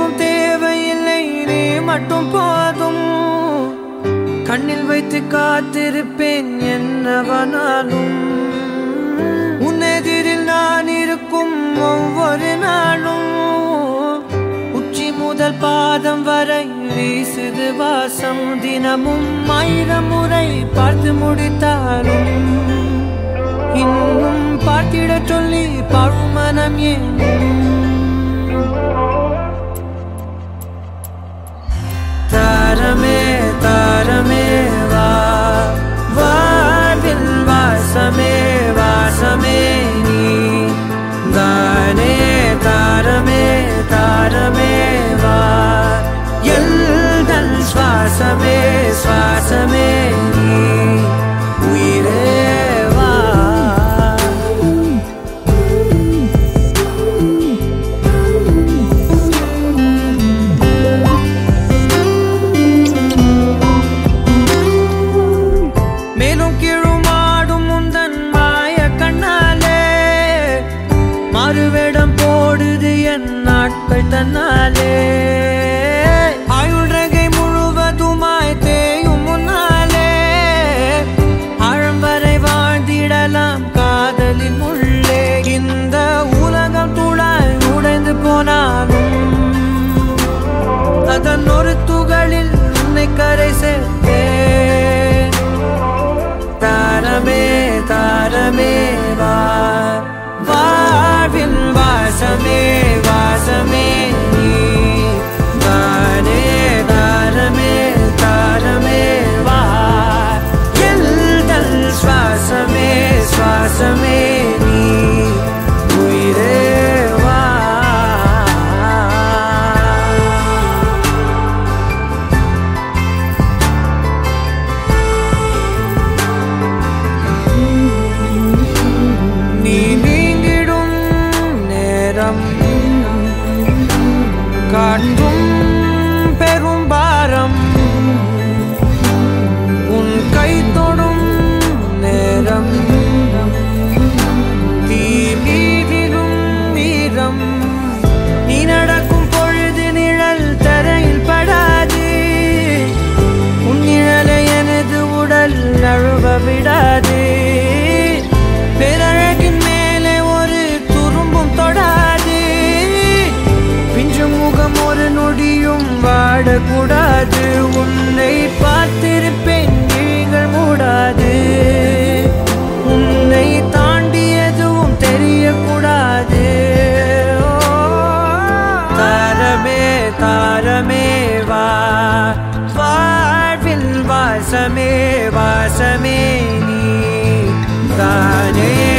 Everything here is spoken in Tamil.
எதுவும் தேவையில்லை நீ மட்டும் போதும் கண்ணில் வைத்து காத்திருப்பேன் என்னவனாலும் உன்னெதிரில் நான் இருக்கும் ஒவ்வொரு நாளும் உச்சி முதல் பாதம் வரை வீசுது வாசம் தினமும் ஆயிரம் முறை பார்த்து முடித்தாலும் இன்னும் பார்த்திடச் சொல்லி பழுமனம் ஏன் தாரமே தாரமே வா வாழ்வில் வாசமே வாசமே நீ தானே தாரமே தாரமே வா எல்தல் சுவாசமே சுவாசமே நீ உயிரே வா மேலும் கீழுமாடும் முந்தன் மாய கண்ணாலே மறுவேடம் போடுது என் நாட்கள் தன்னாலே ஆயுள் ரகை முழுவதுமாய் தேயும் முன்னாலே ஆழம் வரை வாழ்ந்திடலாம் காதலின் உள்ளே இந்த உலகம் துளாய் உடைந்து போனாலும் அதன் ஒரு துகளில் உன்னை கரை சேர்த்தேன் தாரமே தாரமே வா வாழ்வின் வாசமே வாசமே நீ தானே தாரமே தாரமே வா எல்தல் சுவாசமே சுவாசமே நீ உயிரே வா நீ நீங்கிடும் நேரம் காட்டும் பெரும் பாரம் உன் கை தொடும் நேரம் தீ மீதிலும் மீதம் நீ நடக்கும் பொழுது நிழல் தரையில் படாது உன் நிழலை எனது உடல் நழுவ விடாது பேரழகின் மேலே ஒரு துரும்பும் தொடாது பிஞ்சு முகம் ஒரு நொடியும் வாடக்கூடாது உன்னை பார்த்திருப்பேன் விழிகள் மூடாது உன்னை தாண்டி எதுவும் தெரியக்கூடாது ஓ, தாரமே தாரமே வா வாழ்வில் வாசமே வாசமே நீ தானே